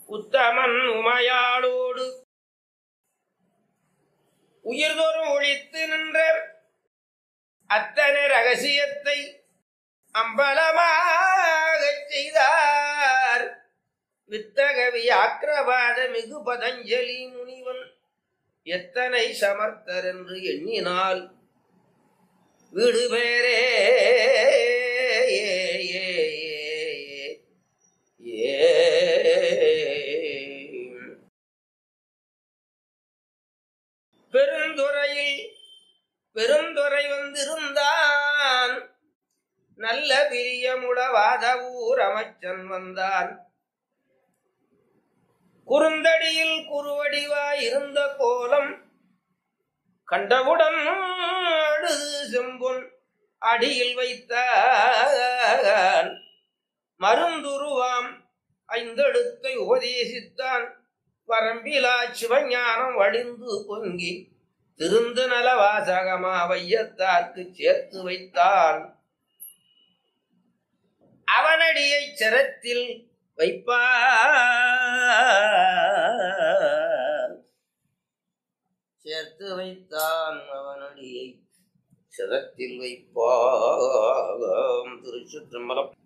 உத்தமன் உமையாளோடு உயிர்தோறும் ஒழித்து நின்ற அத்தனை ரகசியத்தை அம்பலமாகச் செய்தார் வித்தகவி ஆக்கிரவாத மிகு பதஞ்சலி முனிவன் எத்தனை சமர்த்தர் என்று எண்ணினால் வீடு பேரே பெருந்துறையில் பெருந்துறை வந்திருந்தான் நல்ல பிரியமுளவாத ஊர் அமைச்சன் வந்தான் குறுந்தடியில் குறுவடிவாய் இருந்த கோலம் கண்டவுடன் அழுது செம்பொன் அடியில் வைத்தான் மருந்துருவாம் ஐந்தெழுத்தை உபதேசித்தான் வரம்பிலா சிவஞானம் வழிந்து பொங்கி திருந்து நல வாசகமா வையத்தார்க்கு சேர்த்து வைத்தான் அவனடியை சிரத்தில் வைப்பான் சேர்த்து வைத்தான் அவனடியை சிரத்தில் வைப்பாம் திருச்சிற்றம்பலம்